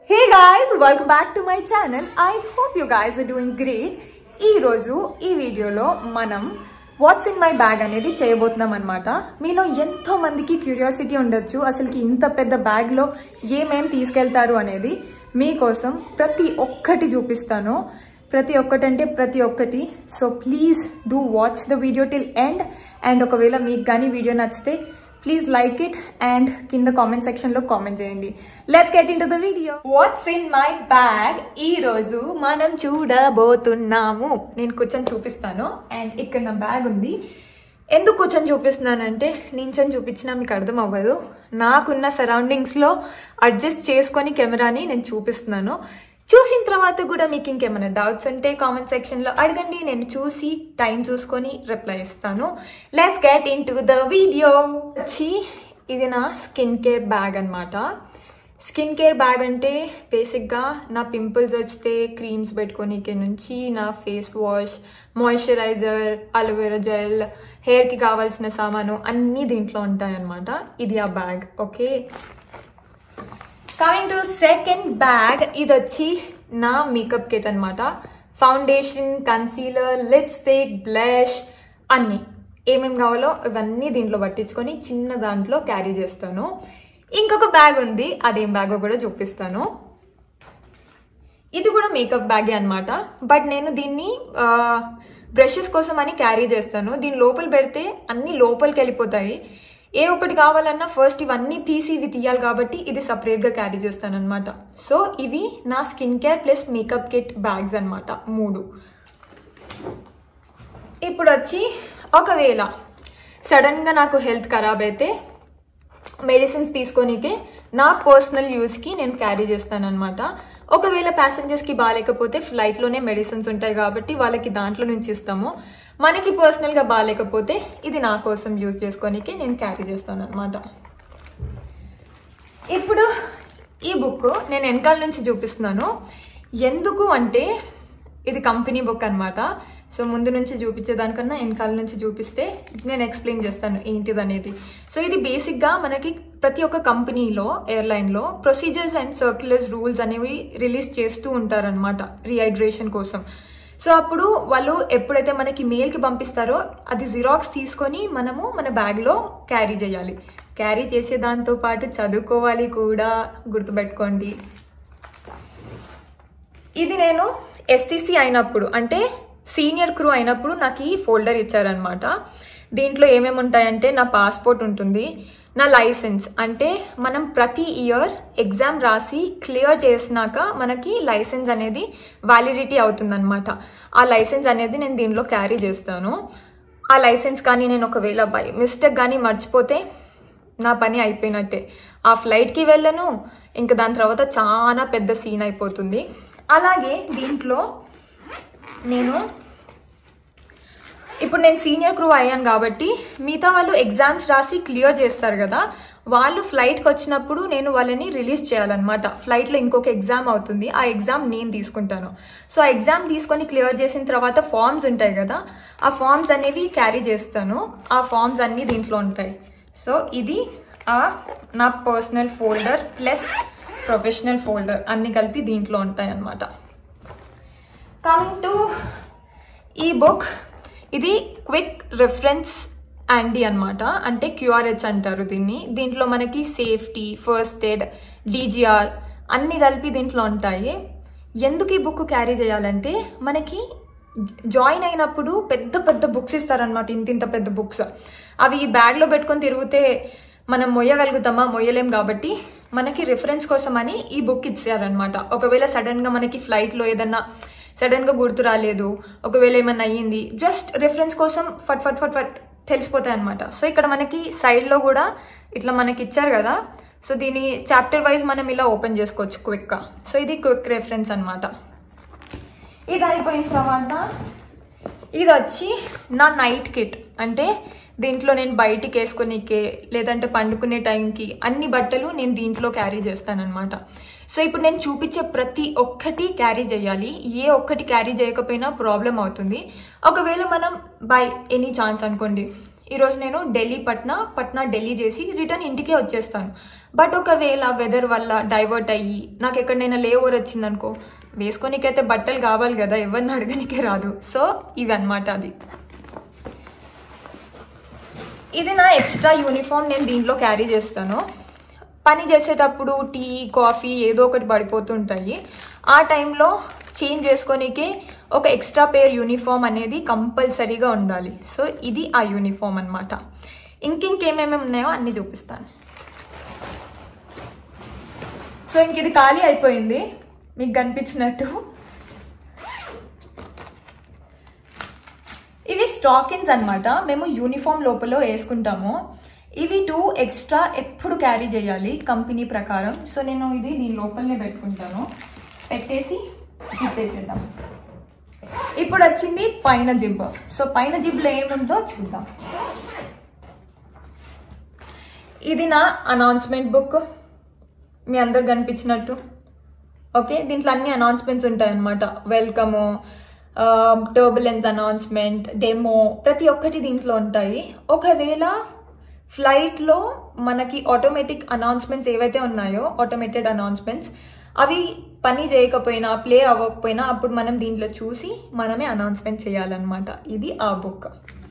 hey guys welcome back to my channel I hope you guys are doing great ఈ రోజు ఈ వీడియోలో మనం వాట్స్ ఇన్ మై బ్యాగ్ అనేది చేయబోతున్నాం అనమాట మీలో ఎంతో మందికి క్యూరియాసిటీ ఉండొచ్చు అసలుకి ఇంత పెద్ద బ్యాగ్లో ఏమేం తీసుకెళ్తారు అనేది మీకోసం ప్రతి ఒక్కటి చూపిస్తాను ప్రతి ఒక్కటంటే ప్రతి ఒక్కటి so please do watch the video till end and ఒకవేళ మీకు కానీ వీడియో నచ్చితే ప్లీజ్ లైక్ ఇట్ అండ్ కింద కామెంట్ సెక్షన్ లో కామెంట్ చేయండి let's get into the video what's in my bag ఈ రోజు మనం చూడబోతున్నాము నేను కూర్చొని చూపిస్తాను అండ్ ఇక్కడ నా బ్యాగ్ ఉంది ఎందుకు కూర్చొని చూపిస్తున్నానంటే నించొని చూపించినా మీకు అర్థం అవ్వదు నాకున్న సరౌండింగ్స్లో అడ్జస్ట్ చేసుకొని కెమెరాని నేను చూపిస్తున్నాను చూసిన తర్వాత కూడా మీకు ఇంకేమైనా డౌట్స్ ఉంటే కామెంట్ సెక్షన్లో అడగండి నేను చూసి టైం చూసుకొని రిప్లై ఇస్తాను let's get into the video వచ్చి ఇది నా స్కిన్ కేర్ బ్యాగ్ అనమాట స్కిన్ కేర్ బ్యాగ్ అంటే బేసిక్గా నా పింపుల్స్ వస్తే క్రీమ్స్ పెట్టుకోనికే నుంచి నా face wash moisturiser aloe vera gel హెయిర్కి కావాల్సిన సామాను అన్నీ దీంట్లో ఉంటాయన్నమాట ఇది ఆ bag okay coming to second bag ఇది వచ్చి నా మేకప్ కిట్ అనమాట ఫౌండేషన్ కన్సీలర్ లిప్స్టిక్ బ్లష్ అన్నీ ఏమేమి కావాలో ఇవన్నీ దీంట్లో పట్టించుకొని చిన్న దాంట్లో క్యారీ చేస్తాను ఇంకొక బ్యాగ్ ఉంది అదేం బ్యాగో కూడా చూపిస్తాను ఇది కూడా మేకప్ బ్యాగే అనమాట బట్ నేను దీన్ని బ్రషెస్ కోసం అని క్యారీ చేస్తాను దీని లోపల పెడితే అన్ని లోపలికి వెళ్ళిపోతాయి ఏ ఒక్కటి కావాలన్నా ఫస్ట్ ఇవన్నీ తీసి ఇవి తీయాలి కాబట్టి ఇది సపరేట్గా క్యారీ చేస్తాను అనమాట సో ఇవి నా skin care plus makeup kit bags అనమాట మూడు ఇప్పుడు వచ్చి ఒకవేళ సడన్గా నాకు హెల్త్ ఖరాబ్ అయితే మెడిసిన్స్ తీసుకోనికే నా పర్సనల్ యూస్కి నేను క్యారీ చేస్తాను అనమాట ఒకవేళ ప్యాసింజర్స్కి బాగాలేకపోతే ఫ్లైట్లోనే మెడిసిన్స్ ఉంటాయి కాబట్టి వాళ్ళకి దాంట్లో నుంచి ఇస్తాము మనకి పర్సనల్గా బాగాలేకపోతే ఇది నా కోసం యూజ్ చేసుకోనికే నేను క్యారీ చేస్తాను అనమాట ఇప్పుడు ఈ బుక్ నేను వెనకాల నుంచి చూపిస్తున్నాను ఎందుకు అంటే ఇది కంపెనీ బుక్ అనమాట సో ముందు నుంచి చూపించేదానికన్నా వెనకాల నుంచి చూపిస్తే నేను ఎక్స్ప్లెయిన్ చేస్తాను ఏంటిది అనేది సో ఇది బేసిక్గా మనకి ప్రతి ఒక్క కంపెనీలో ఎయిర్లైన్లో ప్రొసీజర్స్ అండ్ సర్క్యులర్స్ రూల్స్ అనేవి రిలీజ్ చేస్తూ ఉంటారనమాట రీహైడ్రేషన్ కోసం సో అప్పుడు వాళ్ళు ఎప్పుడైతే మనకి మెయిల్కి పంపిస్తారో అది జిరాక్స్ తీసుకొని మనము మన బ్యాగ్లో క్యారీ చేయాలి క్యారీ చేసే దాంతో పాటు చదువుకోవాలి కూడా గుర్తుపెట్టుకోండి ఇది నేను ఎస్సీసీ అయినప్పుడు అంటే సీనియర్ క్రూ అయినప్పుడు నాకు ఈ ఫోల్డర్ ఇచ్చారనమాట దీంట్లో ఏమేమి ఉంటాయంటే నా పాస్పోర్ట్ ఉంటుంది నా లైసెన్స్ అంటే మనం ప్రతి ఇయర్ ఎగ్జామ్ రాసి క్లియర్ చేసినాక మనకి లైసెన్స్ అనేది వ్యాలిడిటీ అవుతుందన్నమాట ఆ లైసెన్స్ అనేది నేను దీనిలో క్యారీ చేస్తాను ఆ లైసెన్స్ కానీ నేను ఒకవేళ బై మిస్టేక్ కానీ మర్చిపోతే నా పని అయిపోయినట్టే ఆ ఫ్లైట్కి వెళ్ళను ఇంకా దాని తర్వాత చాలా పెద్ద సీన్ అయిపోతుంది అలాగే దీంట్లో నేను ఇప్పుడు నేను సీనియర్ క్రూ అయ్యాను కాబట్టి మిగతా వాళ్ళు ఎగ్జామ్స్ రాసి క్లియర్ చేస్తారు కదా వాళ్ళు ఫ్లైట్కి వచ్చినప్పుడు నేను వాళ్ళని రిలీజ్ చేయాలన్నమాట ఫ్లైట్లో ఇంకొక ఎగ్జామ్ అవుతుంది ఆ ఎగ్జామ్ నేను తీసుకుంటాను సో ఆ ఎగ్జామ్ తీసుకొని క్లియర్ చేసిన తర్వాత ఫామ్స్ ఉంటాయి కదా ఆ ఫామ్స్ అనేవి క్యారీ చేస్తాను ఆ ఫామ్స్ అన్నీ దీంట్లో ఉంటాయి సో ఇది ఆ నా personal folder plus professional folder అన్ని కలిపి దీంట్లో ఉంటాయి అన్నమాట కమింగ్ టు ఈ బుక్ ఇది క్విక్ రిఫరెన్స్ యాండీ అనమాట అంటే క్యూఆర్హెచ్ అంటారు దీన్ని దీంట్లో మనకి సేఫ్టీ ఫస్ట్ ఎయిడ్ డీజీఆర్ అన్ని కలిపి దీంట్లో ఉంటాయి ఎందుకు ఈ బుక్ క్యారీ చేయాలంటే మనకి జాయిన్ అయినప్పుడు పెద్ద పెద్ద బుక్స్ ఇస్తారనమాట ఇంత ఇంత పెద్ద బుక్స్ అవి ఈ బ్యాగ్లో పెట్టుకొని తిరిగితే మనం మొయ్యగలుగుతామా మొయ్యలేం కాబట్టి మనకి రిఫరెన్స్ కోసం అని ఈ బుక్ ఇచ్చారనమాట ఒకవేళ సడన్గా మనకి ఫ్లైట్లో ఏదన్నా సడన్గా గుర్తు రాలేదు ఒకవేళ ఏమన్నా అయ్యింది జస్ట్ రిఫరెన్స్ కోసం ఫట్ ఫట్ ఫట్ ఫట్ తెలిసిపోతాయి అనమాట సో ఇక్కడ మనకి సైడ్లో కూడా ఇట్లా మనకి ఇచ్చారు కదా సో దీని చాప్టర్ వైజ్ మనం ఇలా ఓపెన్ చేసుకోవచ్చు క్విక్గా సో ఇది క్విక్ రెఫరెన్స్ అనమాట ఇది అయిపోయిన తర్వాత ఇది వచ్చి నా నైట్ కిట్ అంటే దీంట్లో నేను బయటికి వేసుకునేకే లేదంటే పండుకునే టైంకి అన్ని బట్టలు నేను దీంట్లో క్యారీ చేస్తానన్నమాట సో ఇప్పుడు నేను చూపించే ప్రతి ఒక్కటి క్యారీ చేయాలి ఏ ఒక్కటి క్యారీ చేయకపోయినా ప్రాబ్లం అవుతుంది ఒకవేళ మనం బై ఎనీ ఛాన్స్ అనుకోండి ఈరోజు నేను ఢిల్లీ పట్నా పట్నా ఢిల్లీ చేసి రిటర్న్ ఇంటికే వచ్చేస్తాను బట్ ఒకవేళ వెదర్ వల్ల డైవర్ట్ అయ్యి నాకు ఎక్కడైనా లేఓవర్ వచ్చిందనుకో వేసుకోనికైతే బట్టలు కావాలి కదా ఎవరిని అడగనికే రాదు సో ఇవి అనమాట అది ఇది నా ఎక్స్ట్రా యూనిఫామ్ నేను దీంట్లో క్యారీ చేస్తాను పని చేసేటప్పుడు టీ కాఫీ ఏదో ఒకటి పడిపోతుంటాయి ఆ టైంలో చేంజ్ చేసుకోనికి ఒక ఎక్స్ట్రా పేర్ యూనిఫామ్ అనేది కంపల్సరీగా ఉండాలి సో ఇది ఆ యూనిఫామ్ అనమాట ఇంకింకేమేమి ఉన్నాయో అన్నీ చూపిస్తాను సో ఇంక ఇది ఖాళీ అయిపోయింది మీకు కనిపించినట్టు ఇవి స్టాకిన్స్ అన్నమాట మేము యూనిఫామ్ లోపల వేసుకుంటాము ఇవి టూ ఎక్స్ట్రా ఎప్పుడు క్యారీ చేయాలి కంపెనీ ప్రకారం సో నేను ఇది దీని లోపలనే పెట్టుకుంటాను పెట్టేసి జిప్ వేసేద్దాం ఇప్పుడు వచ్చింది పైన జిబ్ సో పైన జిబ్లో ఏముందో చూద్దాం ఇది నా అనౌన్స్మెంట్ బుక్ మీ అందరు కనిపించినట్టు ఓకే దీంట్లో అన్ని అనౌన్స్మెంట్స్ ఉంటాయి అనమాట వెల్కము టర్బులెన్స్ అనౌన్స్మెంట్ డెమో ప్రతి ఒక్కటి దీంట్లో ఉంటాయి ఒకవేళ ఫ్లైట్లో మనకి ఆటోమేటిక్ అనౌన్స్మెంట్స్ ఏవైతే ఉన్నాయో ఆటోమేటెడ్ అనౌన్స్మెంట్స్ అవి పని చేయకపోయినా ప్లే అవ్వకపోయినా అప్పుడు మనం దీంట్లో చూసి మనమే అనౌన్స్మెంట్ చేయాలన్నమాట ఇది ఆ బుక్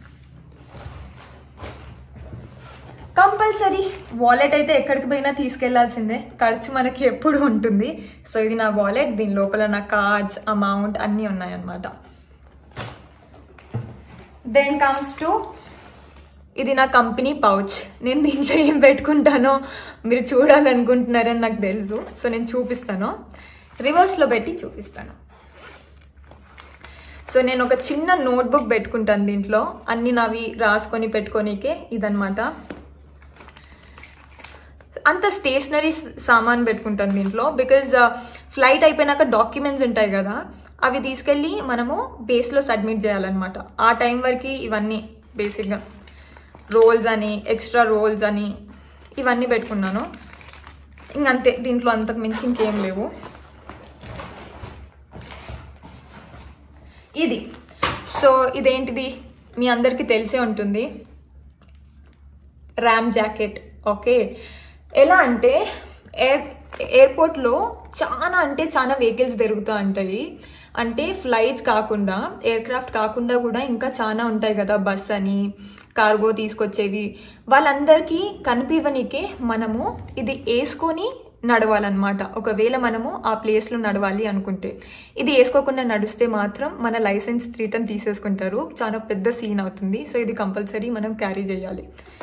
కంపల్సరీ వాలెట్ అయితే ఎక్కడికి పోయినా తీసుకెళ్లాల్సిందే ఖర్చు మనకి ఎప్పుడు ఉంటుంది సో ఇది నా వాలెట్ దీని లోపల నా కార్డ్స్ అమౌంట్ అన్నీ ఉన్నాయన్నమాట దెన్ కమ్స్ టు ఇది నా కంపెనీ పౌచ్ నేను దీంట్లో ఏం పెట్టుకుంటానో మీరు చూడాలనుకుంటున్నారని నాకు తెలుసు సో నేను చూపిస్తాను రివర్స్లో పెట్టి చూపిస్తాను సో నేను ఒక చిన్న నోట్బుక్ పెట్టుకుంటాను దీంట్లో అన్ని నావి రాసుకొని పెట్టుకోనికే ఇదనమాట అంత స్టేషనరీ సామాన్ పెట్టుకుంటాను దీంట్లో బికాజ్ ఫ్లైట్ అయిపోయినాక డాక్యుమెంట్స్ ఉంటాయి కదా అవి తీసుకెళ్ళి మనము బేస్లో సబ్మిట్ చేయాలన్నమాట ఆ టైం వరకు ఇవన్నీ బేసిక్గా రోల్స్ అని ఎక్స్ట్రా రోల్స్ అని ఇవన్నీ పెట్టుకున్నాను ఇంకంతే దీంట్లో అంతకు మించి ఇంకేం లేవు ఇది సో ఇదేంటిది మీ అందరికీ తెలిసే ఉంటుంది ర్యామ్ జాకెట్ ఓకే ఎలా అంటే ఎయిర్ ఎయిర్పోర్ట్లో చాలా అంటే చాలా వెహికల్స్ తిరుగుతూ ఉంటాయి అంటే ఫ్లైట్స్ కాకుండా ఎయిర్ క్రాఫ్ట్ కాకుండా కూడా ఇంకా చాలా ఉంటాయి కదా బస్ అని కార్గో తీసుకొచ్చేవి వాళ్ళందరికీ కనిపివనికే మనము ఇది వేసుకొని నడవాలన్నమాట ఒకవేళ మనము ఆ ప్లేస్లో నడవాలి అనుకుంటే ఇది వేసుకోకుండా నడిస్తే మాత్రం మన లైసెన్స్ రిటర్న్ తీసేసుకుంటారు చాలా పెద్ద సీన్ అవుతుంది సో ఇది కంపల్సరీ మనం క్యారీ చేయాలి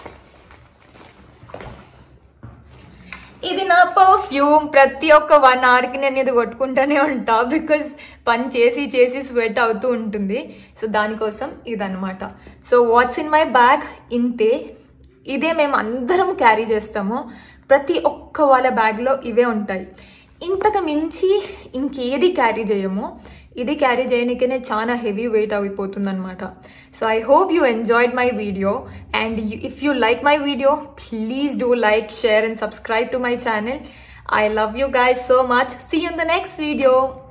ఇది నా పర్ఫ్యూమ్ ప్రతి ఒక్క వన్ అవర్కి నేను ఇది కొట్టుకుంటూనే ఉంటా బికాజ్ పని చేసి చేసి స్వెట్ అవుతూ ఉంటుంది సో దానికోసం ఇదనమాట so what's in my bag ఇంతే ఇదే మేము అందరం క్యారీ చేస్తాము ప్రతి ఒక్క వాళ్ళ బ్యాగ్లో ఇవే ఉంటాయి ఇంతకు మించి ఇంకేది క్యారీ చేయము ఇది క్యారీ చేయడానికనే చాలా హెవీ వెయిట్ అయిపోతుంది అనమాట so I hope you enjoyed my video and if you like my video please do like share and subscribe to my channel I love you guys so much see in the next video